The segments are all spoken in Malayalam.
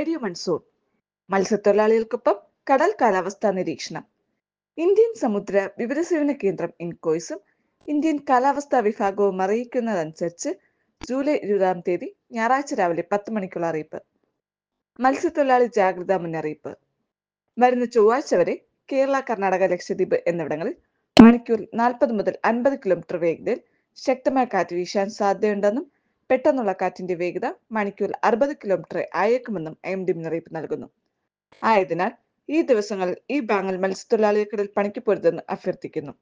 റേഡിയോ മൺസൂൺ മത്സ്യത്തൊഴിലാളികൾക്കൊപ്പം കടൽ കാലാവസ്ഥാ നിരീക്ഷണം ഇന്ത്യൻ സമുദ്ര വിവരസേവന കേന്ദ്രം ഇൻകോയ്സും ഇന്ത്യൻ കാലാവസ്ഥാ വിഭാഗവും അറിയിക്കുന്നതനുസരിച്ച് ജൂലൈ ഇരുപതാം തീയതി ഞായറാഴ്ച രാവിലെ പത്ത് മണിക്കുള്ള അറിയിപ്പ് മത്സ്യത്തൊഴിലാളി ജാഗ്രതാ മുന്നറിയിപ്പ് വരുന്ന ചൊവ്വാഴ്ച വരെ കേരള കർണാടക ലക്ഷദ്വീപ് എന്നിവിടങ്ങളിൽ മണിക്കൂറിൽ നാൽപ്പത് മുതൽ അൻപത് കിലോമീറ്റർ വേഗതയിൽ ശക്തമായ കാറ്റ് വീശാൻ സാധ്യതയുണ്ടെന്നും പെട്ടെന്നുള്ള കാറ്റിന്റെ വേഗത മണിക്കൂറിൽ അറുപത് കിലോമീറ്റർ ആയേക്കുമെന്നും എം ഡി മുന്നറിയിപ്പ് നൽകുന്നു ആയതിനാൽ ഈ ദിവസങ്ങളിൽ ഈ ബാങ്ങിൽ മത്സ്യത്തൊഴിലാളികൾക്കിടയിൽ പണിക്ക് പോരുതെന്ന് അഭ്യർത്ഥിക്കുന്നു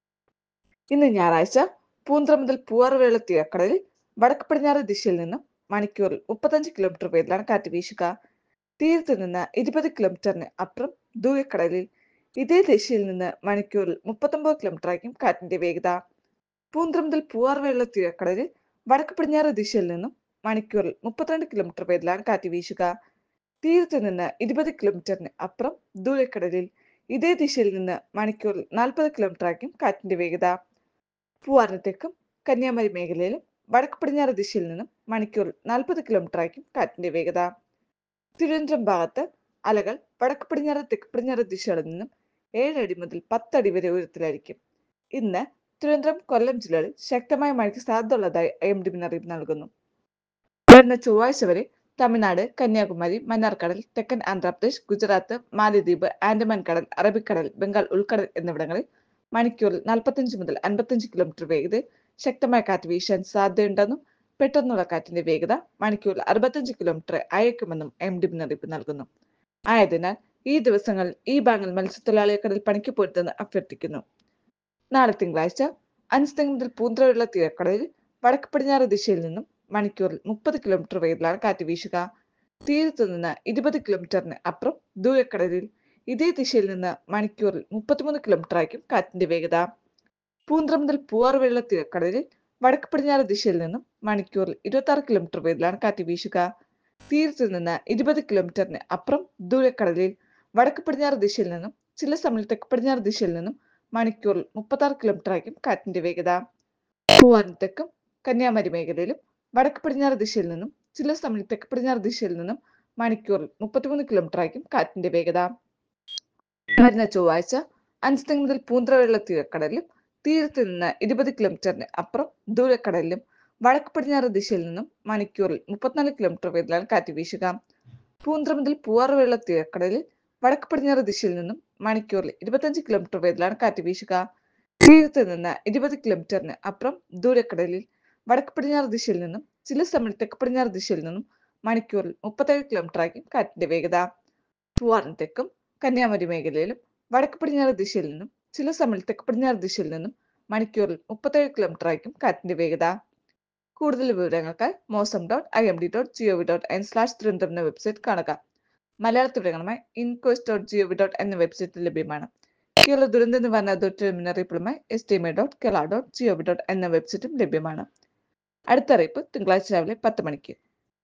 ഇന്ന് ഞായറാഴ്ച പൂന്ത്ര മുതൽ പൂവാറുവേള തീരക്കടലിൽ വടക്ക് പടിഞ്ഞാറ് ദിശയിൽ നിന്നും മണിക്കൂറിൽ മുപ്പത്തഞ്ച് കിലോമീറ്റർ വേഗത്തിലാണ് കാറ്റ് വീശുക തീരത്ത് നിന്ന് ഇരുപത് കിലോമീറ്ററിന് അപ്പുറം ദൂരക്കടലിൽ ഇതേ ദിശയിൽ നിന്ന് മണിക്കൂറിൽ മുപ്പത്തൊമ്പത് കിലോമീറ്റർ ആയിരിക്കും കാറ്റിന്റെ വേഗത പൂന്ത്ര മുതൽ പൂവാറുവേള തീരക്കടലിൽ വടക്ക് പടിഞ്ഞാറ് ദിശയിൽ നിന്നും മണിക്കൂറിൽ മുപ്പത്തിരണ്ട് കിലോമീറ്റർ വേഗത്തിലാണ് കാറ്റ് വീശുക തീരത്ത് നിന്ന് ഇരുപത് കിലോമീറ്ററിന് അപ്പുറം ദൂരക്കടലിൽ ഇതേ ദിശയിൽ നിന്ന് മണിക്കൂറിൽ നാൽപ്പത് കിലോമീറ്റർ ആയിരിക്കും കാറ്റിന്റെ വേഗത പൂവാറിന് തെക്കും കന്യാകുമാരി മേഖലയിലും വടക്ക് പടിഞ്ഞാറ് ദിശയിൽ നിന്നും മണിക്കൂറിൽ നാൽപ്പത് കിലോമീറ്റർ ആയിരിക്കും കാറ്റിന്റെ വേഗത തിരുവനന്തപുരം ഭാഗത്ത് അലകൾ വടക്ക് പടിഞ്ഞാറ് തെക്ക് പടിഞ്ഞാറ് ദിശകളിൽ നിന്നും ഏഴടി മുതൽ പത്തടി വരെ ഉയരത്തിലായിരിക്കും ഇന്ന് തിരുവനന്തപുരം കൊല്ലം ജില്ലകളിൽ ശക്തമായ മഴയ്ക്ക് സാധ്യതയുള്ളതായി എം ഡി മുന്നറിയിപ്പ് നൽകുന്നു വരുന്ന ചൊവ്വാഴ്ച വരെ തമിഴ്നാട് കന്യാകുമാരി മന്നാർക്കടൽ തെക്കൻ ആന്ധ്രാപ്രദേശ് ഗുജറാത്ത് മാലദ്വീപ് ആൻഡമാൻ കടൽ അറബിക്കടൽ ബംഗാൾ ഉൾക്കടൽ എന്നിവിടങ്ങളിൽ മണിക്കൂറിൽ നാൽപ്പത്തഞ്ച് മുതൽ അൻപത്തഞ്ച് കിലോമീറ്റർ വേഗതയിൽ ശക്തമായ കാറ്റ് വീശാൻ സാധ്യതയുണ്ടെന്നും പെട്ടെന്നുള്ള കാറ്റിന്റെ വേഗത മണിക്കൂറിൽ അറുപത്തഞ്ച് കിലോമീറ്റർ അയക്കുമെന്നും എം ഡി മുന്നറിയിപ്പ് നൽകുന്നു ആയതിനാൽ ഈ ദിവസങ്ങളിൽ ഈ ബാങ്ങിൽ മത്സ്യത്തൊഴിലാളികൾക്കിടയിൽ പണിക്ക് പോരുതെന്ന് അഭ്യർത്ഥിക്കുന്നു നാളെ തിങ്കളാഴ്ച അഞ്ച് മുതൽ പൂന്തറയുള്ള തീരക്കടലിൽ വടക്ക് പടിഞ്ഞാറ് ദിശയിൽ നിന്നും മണിക്കൂറിൽ മുപ്പത് കിലോമീറ്റർ വേഗത്തിലാണ് കാറ്റ് വീശുക തീരത്തു നിന്ന് ഇരുപത് കിലോമീറ്ററിന് അപ്പുറം ദൂരക്കടലിൽ ഇതേ ദിശയിൽ നിന്ന് മണിക്കൂറിൽ മുപ്പത്തിമൂന്ന് കിലോമീറ്റർ ആയിരിക്കും കാറ്റിന്റെ വേഗത പൂന്തറ മുതൽ പൂവാറുവെള്ള തീരക്കടലിൽ വടക്ക് പടിഞ്ഞാറ് ദിശയിൽ നിന്നും മണിക്കൂറിൽ ഇരുപത്തി ആറ് കിലോമീറ്റർ വേഗത്തിലാണ് കാറ്റ് വീശുക തീരത്തു നിന്ന് ഇരുപത് കിലോമീറ്ററിന് അപ്പുറം ദൂരക്കടലിൽ വടക്ക് പടിഞ്ഞാറ് ദിശയിൽ നിന്നും ചില സമയം തെക്ക് പടിഞ്ഞാറ് ദിശയിൽ നിന്നും മണിക്കൂറിൽ മുപ്പത്തി ആറ് കിലോമീറ്റർ ആയിരിക്കും കാറ്റിന്റെ വേഗത പൂവാറിന് തെക്കും കന്യാകുമാരി മേഖലയിലും വടക്ക് പടിഞ്ഞാറ് ദിശയിൽ നിന്നും ചില സമയം തെക്ക് പടിഞ്ഞാറ് ദിശയിൽ നിന്നും മണിക്കൂറിൽ മുപ്പത്തിമൂന്ന് കിലോമീറ്റർ ആയിരിക്കും കാറ്റിന്റെ വേഗത വരുന്ന ചൊവ്വാഴ്ച അഞ്ച് മുതൽ പൂന്തറവെള്ള തീരക്കടലിലും തീരത്ത് നിന്ന് ഇരുപത് കിലോമീറ്ററിന് അപ്പുറം ദൂരക്കടലിലും വടക്ക് പടിഞ്ഞാറ് ദിശയിൽ നിന്നും മണിക്കൂറിൽ മുപ്പത്തിനാല് കിലോമീറ്റർ വേഗത്തിലാണ് കാറ്റ് വീശുക പൂന്തറ മുതൽ പൂവാറുവെള്ള തീരക്കടലിൽ വടക്ക് പടിഞ്ഞാറ് ദിശയിൽ നിന്നും മണിക്കൂറിൽ ഇരുപത്തഞ്ച് കിലോമീറ്റർ വേഗത്തിലാണ് കാറ്റ് വീശുക തീരത്ത് നിന്ന് ഇരുപത് കിലോമീറ്ററിന് അപ്പുറം ദൂരക്കടലിൽ വടക്ക് പടിഞ്ഞാറ് ദിശയിൽ നിന്നും ചില സമയം തെക്ക് പടിഞ്ഞാറ് ദിശയിൽ നിന്നും മണിക്കൂറിൽ മുപ്പത്തേഴ് കിലോമീറ്റർ ആയിരിക്കും കാറ്റിന്റെ വേഗത പൂവാറിന് തെക്കും കന്യാകുമാരി മേഖലയിലും വടക്ക് പടിഞ്ഞാറ് ദിശയിൽ നിന്നും ചില സമയം തെക്ക് പടിഞ്ഞാറ് ദിശയിൽ നിന്നും മണിക്കൂറിൽ മുപ്പത്തേഴ് കിലോമീറ്റർ ആയിരിക്കും കാറ്റിന്റെ വേഗത കൂടുതൽ വിവരങ്ങൾക്കായി Mausam dot I M D dot gov dot in slash Thiruvananthapuram എന്ന വെബ്സൈറ്റ് കാണുക മലയാളത്തിൽ വിവരങ്ങളുമായി ഇൻകോസ് ഡോട്ട് ജിഒവി ഡോട്ട് എന്ന വെബ്സൈറ്റിൽ ലഭ്യമാണ് കേരള ദുരന്ത നിവാരണ അതോറിറ്റിയുടെ മുന്നറിയിപ്പുകളുമായി S T M dot Kerala dot gov dot എന്ന വെബ്സൈറ്റും ലഭ്യമാണ് അടുത്ത അറിയിപ്പ് തിങ്കളാഴ്ച രാവിലെ പത്ത് മണിക്ക്